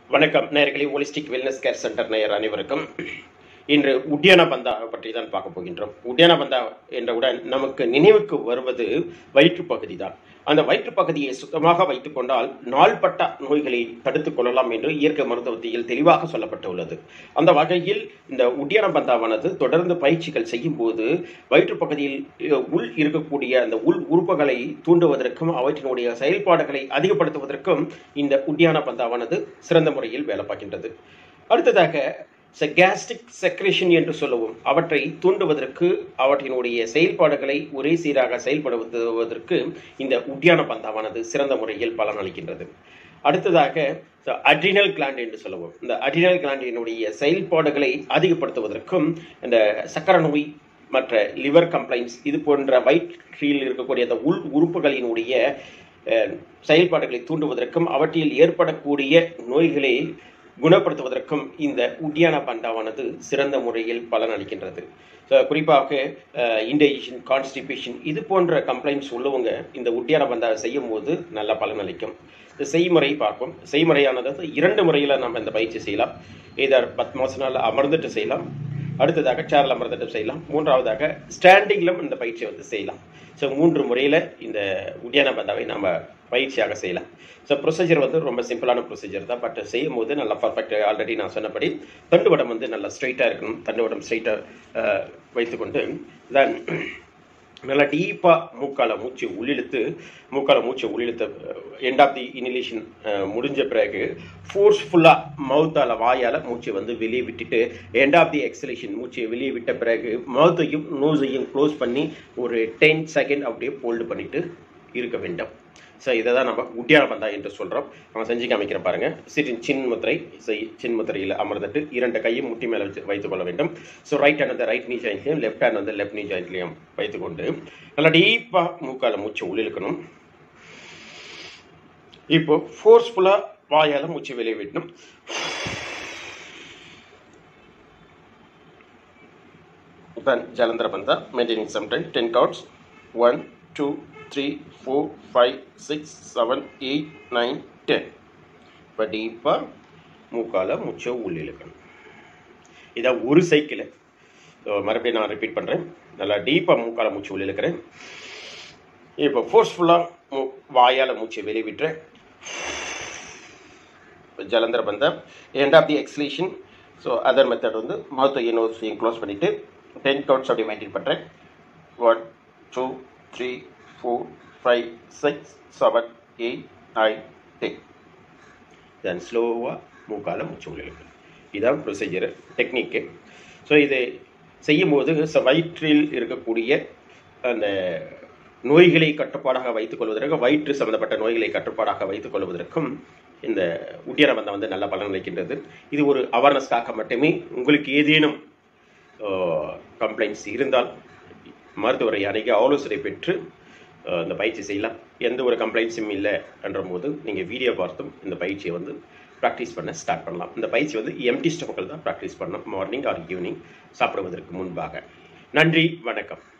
வணக்கம் நேயர்களே holistic wellness care centre நேயர் அனைவருக்கும் இன்று உட்டியான பந்தா பற்றி தான் பார்க்க போகின்றோம் உட்டியான பந்தா என்றவுடன் நமக்கு நினைவுக்கு வருவது வயிற்று பகுதி தான் அந்த வயிற்று பகுதியை சுத்தமாக வைத்துக் கொண்டால் நாள்பட்ட நோய்களை தடுத்துக் கொள்ளலாம் என்று இயற்கை மருத்துவத்தில் தெளிவாக சொல்லப்பட்டுள்ளது அந்த வகையில் இந்த உட்டியான பந்தாவானது தொடர்ந்து பயிற்சிகள் செய்யும் போது வயிற்று பகுதியில் அஹ், உள் இருக்கக்கூடிய அந்த உள் உறுப்புகளை தூண்டுவதற்கும் அவற்றினுடைய செயல்பாடுகளை அதிகப்படுத்துவதற்கும் இந்த உட்டியான பந்தாவானது சிறந்த முறையில் வேலை பார்க்கின்றது அடுத்ததாக கேஸ்ட்ரிக் செக்ரேஷன் என்று சொல்லுவோம் அவற்றை தூண்டுவதற்கு அவற்றினுடைய செயல்பாடுகளை ஒரே சீராக செயல்படுத்துவதற்கு இந்த உட்டியான பந்தாவானது சிறந்த முறையில் பலனளிக்கின்றது அடுத்ததாக அட்ரினல் கிளாண்ட் என்று சொல்லுவோம் இந்த அட்ரினல் கிளாண்டினுடைய செயல்பாடுகளை அதிகப்படுத்துவதற்கும் இந்த சக்கர நோய் மற்ற லிவர் கம்ப்ளைண்ட்ஸ் இது போன்ற வயிற்றில் இருக்கக்கூடிய அந்த உள் உறுப்புகளினுடைய அஹ், செயல்பாடுகளை தூண்டுவதற்கும் அவற்றில் ஏற்படக்கூடிய நோய்களை குணப்படுத்துவதற்கும் இந்த உட்டியான பண்டாவானது சிறந்த முறையில் பலனளிக்கின்றது So, குறிப்பாக இன்டைஜஷன் கான்ஸ்டிபேஷன் இது போன்ற கம்ப்ளைண்ட்ஸ் உள்ளவங்க இந்த உட்டியான பந்தாவை செய்யும் போது நல்ல பலனளிக்கும் இந்த செய்முறை பார்ப்போம் செய்முறையானது இரண்டு முறையில் நம்ம இந்த பயிற்சி செய்யலாம் இதர் பத்மாசனால் அமர்ந்துட்டு செய்யலாம் அடுத்ததாக சேரில் அமர்ந்துட்டு செய்யலாம் மூன்றாவதாக ஸ்டாண்டிங்கிலும் இந்த பயிற்சியை வந்து செய்யலாம் ஸோ மூன்று முறையில் இந்த உட்டியான பந்தாவை நம்ம பயிற்சியாக செய்யலாம் ஸோ ப்ரொசீஜர் வந்து ரொம்ப சிம்பிளான ப்ரொசீஜர் தான் பட் செய்யும் போது நல்லா பர்ஃபெக்ட் ஆல்ரெடி நான் சொன்னபடி தண்டுவடம் வந்து நல்லா ஸ்ட்ரைட்டாக இருக்கணும் தண்டுவடம் ஸ்ட்ரைட்டாக வைத்துக்கொண்டு தென் நல்லா டீப்பாக மூக்கால மூச்சு உள்ளிழுத்து மூக்கால மூச்சு உள்ளிழுத்த எண்ட் ஆஃப் தி இனிலேஷன் முடிஞ்ச பிறகு ஃபோர்ஸ்ஃபுல்லாக மவுத்தால் வாயால் மூச்சை வந்து வெளியே விட்டுட்டு எண்ட் ஆஃப் தி எக்ஸலேஷன் மூச்சை வெளியே விட்ட பிறகு மவுத்தையும் நோஸையும் க்ளோஸ் பண்ணி ஒரு டென் செகண்ட் அப்படியே ஹோல்டு பண்ணிட்டு இருக்க வேண்டும் ஸோ இதை தான் நம்ம உட்டியான பந்தா என்று சொல்கிறோம் நம்ம செஞ்சு காமிக்கிறேன் பாருங்க சிறின் சின் முத்திரை செய் சின் முத்திரையில் அமர்ந்துட்டு இரண்டு கையும் முட்டி மேலே வச்சு வைத்துக் கொள்ள வேண்டும் ஸோ ரைட் ஹேண்ட் வந்து ரைட் நீ ஜாயின்ட்லையும் லெஃப்ட் ஹேண்ட் வந்து லெஃப்ட் நீ ஜாயின்ட்லையும் வைத்துக்கொண்டு நல்லா டீப்பாக மூக்கால மூச்சு உள்ளிழுக்கணும் இப்போ ஃபோர்ஸ்ஃபுல்லாக வாயால் மூச்சு வெளியே விடணும் இப்போ jalandhara bandha maintaining some time ten counts one two three four five six seven eight nine ten இப்போ டீப்பாக மூக்கால மூச்சை உள்ளிழுக்கணும் இதான் ஒரு சைக்கிள் ஸோ மறுபடியும் நான் ரிப்பீட் பண்ணுறேன் நல்லா டீப்பாக மூக்கால மூச்சு உள்ளிழுக்கிறேன் இப்போ ஃபோர்ஸ்ஃபுல்லாக மூ வாயால் மூச்சை வெளியே விட்டுறேன் jalandhara bandham end of the exhalation so other method வந்து மவுத்தையும் நோஸையும் க்ளோஸ் பண்ணிவிட்டு டென் கவுண்ட்ஸ் அப்படி மெயின்டைன் பண்ணுறேன் one two three four five six seven eight nine ten then ஸ்லோவாக மூக்கால மூச்சு உள்ளிருக்கு இதுதான் ப்ரொசீஜர் டெக்னிக்கு ஸோ இதை செய்யும்போது ச- வயிற்றில் இருக்கக்கூடிய அந்த நோய்களை கட்டுப்பாடாக வைத்துக் கொள்வதற்கு வயிற்று சம்பந்தப்பட்ட நோய்களை கட்டுப்பாடாக வைத்துக் கொள்வதற்கும் இந்த உட்டியான பந்தம் வந்து நல்ல பலன் அளிக்கின்றது இது ஒரு அவேர்னஸ்க்காக மட்டுமே உங்களுக்கு ஏதேனும் கம்ப்ளைண்ட்ஸ் இருந்தால் மருத்துவரை அணுகி ஆலோசனை பெற்று அஹ், இந்த பயிற்சி செய்யலாம் எந்த ஒரு கம்ப்ளைண்ட்ஸும் இல்லை என்ற போது நீங்கள் வீடியோ பார்த்தும் இந்த பயிற்சியை வந்து ப்ராக்டிஸ் பண்ண ஸ்டார்ட் பண்ணலாம் இந்த பயிற்சி வந்து எம்டி ஸ்டொமக்கில் தான் ப்ராக்டிஸ் பண்ணணும் மார்னிங் ஆர் ஈவினிங் சாப்பிடுவதற்கு முன்பாக நன்றி வணக்கம்